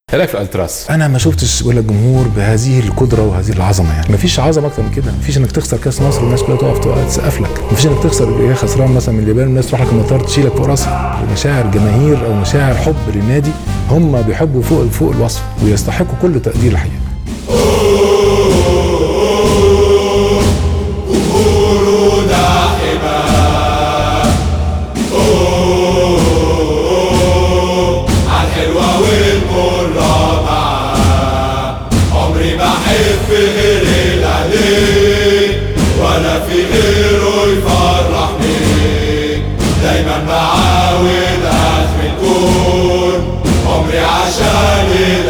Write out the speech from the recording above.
ايه رايك في الالتراس؟ انا ما شفتش ولا جمهور بهذه القدره وهذه العظمه يعني مفيش عظمه اكتر من كده مفيش انك تخسر كاس مصر والناس كلها تقف تقف تسقف لك مفيش انك تخسر يا خسران مثلا من اليابان الناس تروح لك المطار تشيلك فوق راسها مشاعر جماهير او مشاعر حب للنادي هم بيحبوا فوق فوق الوصف ويستحقوا كل تقدير الحقيقه عالحلوة والمرة معاه عمري ما أحب غير الأهلي ولا في غيره يفرحني دايما معاه والآخر الكون عمري عشان